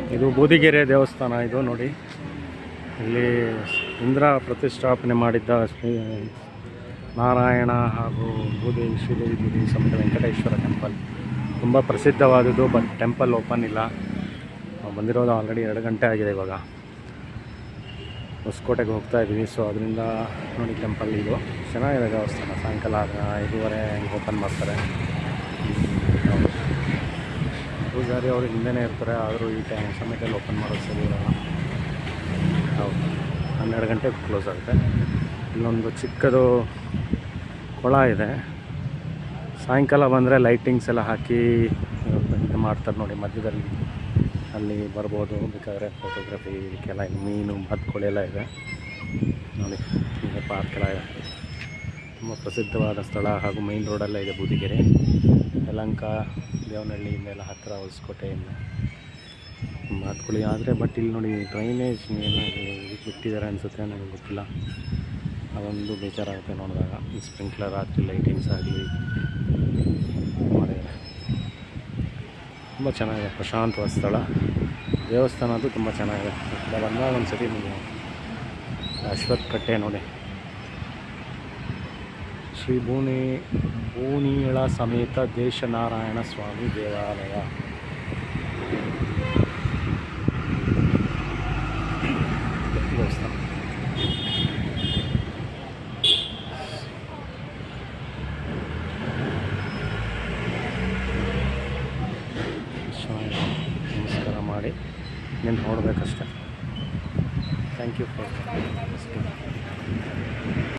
ಇದು ಬೂದಿಗೆರೆ ದೇವಸ್ಥಾನ ಇದು ನೋಡಿ ಇಲ್ಲಿ ಇಂದ್ರ ಪ್ರತಿಷ್ಠಾಪನೆ ಮಾಡಿದ್ದ ಶ್ರೀ ನಾರಾಯಣ ಹಾಗೂ ಭೂದೇವಿ ಶ್ರೀದೇವಿ ಭೂದೇವಿ ಸಮೇತ ವೆಂಕಟೇಶ್ವರ ಟೆಂಪಲ್ ತುಂಬ ಪ್ರಸಿದ್ಧವಾದದ್ದು ಬಟ್ ಟೆಂಪಲ್ ಓಪನ್ ಇಲ್ಲ ನಾವು ಬಂದಿರೋದು ಆಲ್ರೆಡಿ ಎರಡು ಗಂಟೆ ಆಗಿದೆ ಇವಾಗ ಹೊಸಕೋಟೆಗೆ ಹೋಗ್ತಾ ಇದ್ದೀವಿ ಸೊ ಅದರಿಂದ ನೋಡಿ ಟೆಂಪಲ್ ಇದು ಚೆನ್ನಾಗಿದೆ ದೇವಸ್ಥಾನ ಸಾಯಂಕಾಲ ಆಗ ಐದೂವರೆ ಹಂಗೆ ಓಪನ್ ಮಾಡ್ತಾರೆ ಹೌದು. ಪೂಜಾರಿ ಅವರು ಹಿಂದೆನೇ ಇರ್ತಾರೆ ಆದರೂ ಈ ಟೈಮ್ ಸಮಯದಲ್ಲಿ ಓಪನ್ ಮಾಡೋದು ಸರಿ ಇರಲ್ಲ ಹೌದು ಹನ್ನೆರಡು ಗಂಟೆಗೆ ಕ್ಲೋಸ್ ಆಗುತ್ತೆ ಇಲ್ಲೊಂದು ಚಿಕ್ಕದು ಕೊಳ ಇದೆ ಸಾಯಂಕಾಲ ಬಂದರೆ ಲೈಟಿಂಗ್ಸ್ ಎಲ್ಲ ಹಾಕಿ ಇದು ಮಾಡ್ತಾರೆ ನೋಡಿ ಮಧ್ಯದಲ್ಲಿ ಅಲ್ಲಿ ಬರ್ಬೋದು ಬೇಕಾದರೆ ಫೋಟೋಗ್ರಫಿ ಇದಕ್ಕೆಲ್ಲ ಇಲ್ಲಿ ಮೀನು ಮದ್ಕೊಳಿ ಎಲ್ಲ ಇದೆ ನೋಡಿ ಈಗ ಪಾರ್ಕ್ ಎಲ್ಲ ಇದೆ ತುಂಬ ಪ್ರಸಿದ್ಧವಾದ ಸ್ಥಳ ಹಾಗೂ ಮೈನ್ ರೋಡಲ್ಲೇ ಇದೆ ಬೂದಿಗೆರೆ ಯಲಂಕ ದೇವನಹಳ್ಳಿ ಇನ್ನೆಲ್ಲ ಹತ್ತಿರ ಹೊಸಕೋಟೆಯಿಂದ ಮಾತುಕಳಿ ಆದರೆ ಬಟ್ ಇಲ್ಲಿ ನೋಡಿ ಡ್ರೈನೇಜ್ ಏನೋ ಇದಕ್ಕೆ ಬಿಟ್ಟಿದ್ದಾರೆ ಅನಿಸುತ್ತೆ ನನಗೆ ಗೊತ್ತಿಲ್ಲ ಅದೊಂದು ಬೇಜಾರಾಗುತ್ತೆ ನೋಡಿದಾಗ ಈ ಸ್ಪ್ರಿಂಕ್ಲರ್ ಆಗಲಿ ಲೈಟಿಂಗ್ಸ್ ಆಗಲಿ ಮಾಡಿದ್ದಾರೆ ತುಂಬ ಚೆನ್ನಾಗಿದೆ ಪ್ರಶಾಂತವಾದ ಸ್ಥಳ ದೇವಸ್ಥಾನ ಅದು ತುಂಬ ಚೆನ್ನಾಗಿದೆ ಈ ಕಡೆ ಬಂದಾಗ ಒಂದು ಸರಿ ನೀವು ಅಶ್ವತ್ಥ ಕಟ್ಟೆ ನೋಡಿ ಶ್ರೀ ಭೂನಿ ಭೂನಿಯಳ ಸಮೇತ ದೇಶನಾರಾಯಣ ಸ್ವಾಮಿ ದೇವಾಲಯ ದೇವಸ್ಥಾನ ಚೆನ್ನಾಗಿದೆ. ನಮಸ್ಕಾರ ಮಾಡಿ ನೀನು ನೋಡಬೇಕಷ್ಟೆ ಥ್ಯಾಂಕ್ ಯು ಫಾರ್